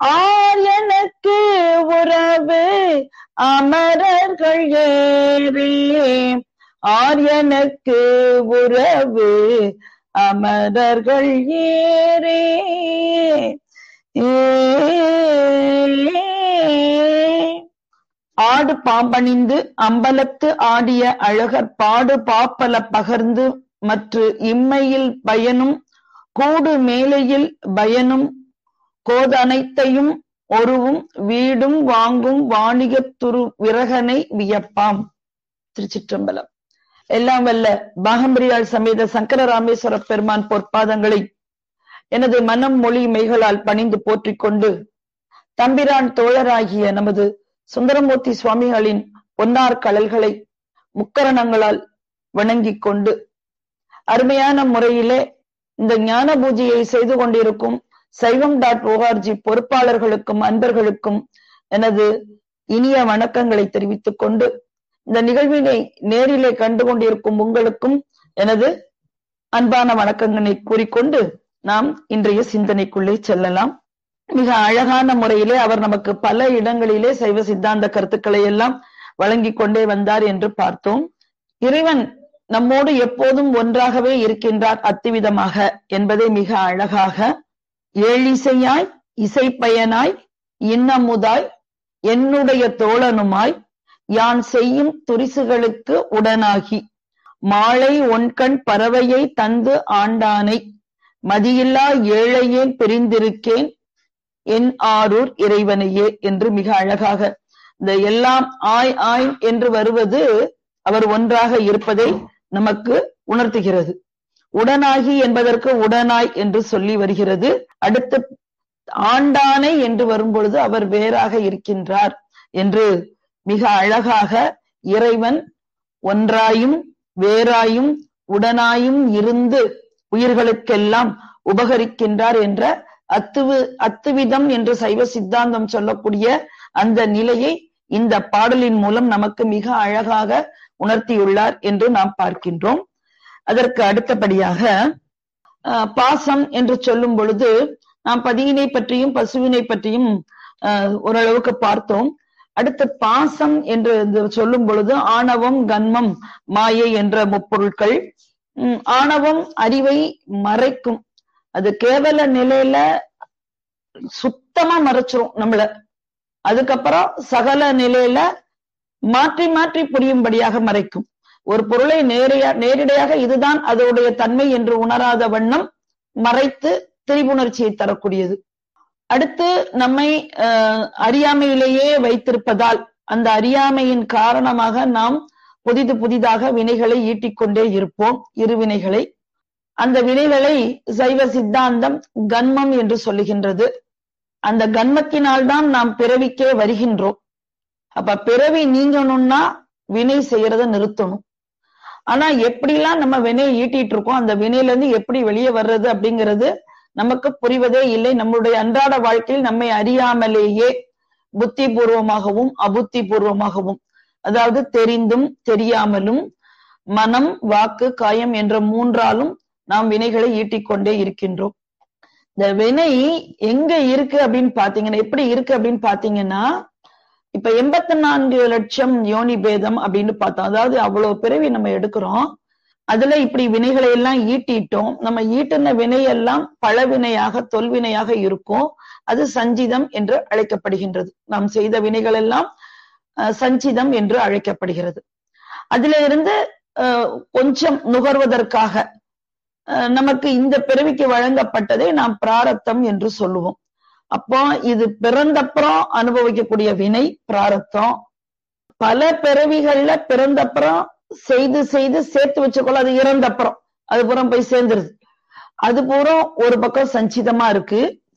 R எனக்கு உறவு அமரர்கள் ஏறே ஆர் எனக்கு உறவு அமரர்கள் ஏறே ஆடு பாம்பணிந்து அம்பலத்து ஆடிய அழகர் பாடு பாப்பல பகர்ந்து மற்ற இம்மையில் பயனும் கூடு மேலையில் பயனும் கோதனைத்தையும் ஒருவும் வீடும் வாங்கும் வாணிகத் துரு விரகனை வியப்பாம் திருச்சிற்றம்பலம் எல்லாம் வல்ல பாகம்பிரியாள் சமேத சங்கர ராமேஸ்வர பெருமான் பொற்பாதங்களை எனது மனம் மொழி மெய்களால் பணிந்து போற்றிக் கொண்டு தம்பிரான் தோழராகிய நமது சுந்தரமூர்த்தி சுவாமிகளின் பொன்னார் கழல்களை முக்கரணங்களால் வணங்கிக் கொண்டு அருமையான முறையிலே இந்த ஞான பூஜையை செய்து கொண்டிருக்கும் சைவம் டாட் ஓஆர்ஜி பொறுப்பாளர்களுக்கும் அன்பர்களுக்கும் எனது இனிய வணக்கங்களை தெரிவித்துக் கொண்டு இந்த நிகழ்வினை நேரிலே கண்டு கொண்டிருக்கும் உங்களுக்கும் எனது அன்பான வணக்கங்களை கூறிக்கொண்டு நாம் இன்றைய சிந்தனைக்குள்ளே செல்லலாம் மிக அழகான முறையிலே அவர் நமக்கு பல இடங்களிலே சைவ சித்தாந்த கருத்துக்களை எல்லாம் வழங்கி கொண்டே வந்தார் என்று பார்த்தோம் இறைவன் நம்மோடு எப்போதும் ஒன்றாகவே இருக்கின்றார் அத்திவிதமாக என்பதை மிக அழகாக ஏழிசையாய் இசைப்பயனாய் இன்னமுதாய் என்னுடைய தோழனுமாய் யான் செய்யும் துரிசுகளுக்கு உடனாகி மாலை ஒன்கண் பறவையை தந்து ஆண்டானை மதியில்லா ஏழையேன் பிரிந்திருக்கேன் என் ஆரூர் இறைவனையே என்று மிக அழகாக இந்த எல்லாம் ஆய் ஆய் என்று வருவது அவர் ஒன்றாக இருப்பதை நமக்கு உணர்த்துகிறது உடனாகி என்பதற்கு உடனாய் என்று சொல்லி வருகிறது அடுத்து ஆண்டானை என்று வரும்பொழுது அவர் வேறாக இருக்கின்றார் என்று மிக அழகாக இறைவன் ஒன்றாயும் வேறாயும் உடனாயும் இருந்து உயிர்களுக்கெல்லாம் உபகரிக்கின்றார் என்ற அத்துவு அத்துவிதம் என்று சைவ சித்தாந்தம் சொல்லக்கூடிய அந்த நிலையை இந்த பாடலின் மூலம் நமக்கு மிக அழகாக உணர்த்தியுள்ளார் என்று நாம் பார்க்கின்றோம் அதற்கு அடுத்தபடியாக பாசம் என்று சொல்லும் பொழுது நாம் பதியினை பற்றியும் பசுவினை பற்றியும் ஓரளவுக்கு பார்த்தோம் அடுத்து பாசம் என்று சொல்லும் பொழுது ஆணவம் கன்மம் மாயை என்ற முப்பொருட்கள் ஆணவம் அறிவை மறைக்கும் அது கேவல நிலையில சுத்தமா மறைச்சிரும் நம்மள அதுக்கப்புறம் சகல நிலையில மாற்றி மாற்றி புரியும்படியாக மறைக்கும் ஒரு பொருளை நேரையா நேரிடையாக இதுதான் அதோடைய தன்மை என்று உணராத வண்ணம் மறைத்து திரிபுணர்ச்சியை தரக்கூடியது அடுத்து நம்மை அறியாமையிலேயே வைத்திருப்பதால் அந்த அறியாமையின் காரணமாக நாம் புதிது புதிதாக வினைகளை ஈட்டிக்கொண்டே இருப்போம் இருவினைகளை அந்த வினைகளை சைவ சித்தாந்தம் கன்மம் என்று சொல்லுகின்றது அந்த கன்மத்தினால்தான் நாம் பிறவிக்கே வருகின்றோம் அப்ப பிறவி நீங்கணும்னா வினை செய்யறத நிறுத்தணும் ஆனா எப்படிலாம் நம்ம வினையை ஈட்டிட்டு இருக்கோம் அந்த வினையில இருந்து எப்படி வெளியே வர்றது அப்படிங்கிறது நமக்கு புரிவதே இல்லை நம்முடைய அன்றாட வாழ்க்கையில் நம்மை அறியாமலேயே புத்தி பூர்வமாகவும் அபுத்தி பூர்வமாகவும் அதாவது தெரிந்தும் தெரியாமலும் மனம் வாக்கு காயம் என்ற மூன்றாலும் நாம் வினைகளை ஈட்டிக்கொண்டே இருக்கின்றோம் இந்த வினை எங்க இருக்கு அப்படின்னு பாத்தீங்கன்னா எப்படி இருக்கு அப்படின்னு பாத்தீங்கன்னா இப்ப எண்பத்தி நான்கு லட்சம் யோனி பேதம் அப்படின்னு பார்த்தோம் அதாவது அவ்வளவு பிறவி நம்ம எடுக்கிறோம் அதுல இப்படி வினைகளை எல்லாம் ஈட்டிட்டோம் நம்ம ஈட்டின வினையெல்லாம் பழவினையாக தொல்வினையாக இருக்கும் அது சஞ்சிதம் என்று அழைக்கப்படுகின்றது நாம் செய்த வினைகள் எல்லாம் சஞ்சிதம் என்று அழைக்கப்படுகிறது அதுல இருந்து கொஞ்சம் நுகர்வதற்காக நமக்கு இந்த பிறவிக்கு வழங்கப்பட்டதை நாம் பிராரத்தம் என்று சொல்லுவோம் அப்போ இது பிறந்தப்புறம் அனுபவிக்கக்கூடிய வினை பிராரத்தம் பல பிறவிகள்ல பிறந்தப்புறம் செய்து செய்து சேர்த்து வச்சுக்கொள்ள அது இறந்தப்புறம் அது புறம் போய் சேர்ந்துருது அது பூரா ஒரு பக்கம் சஞ்சிதமா இருக்கு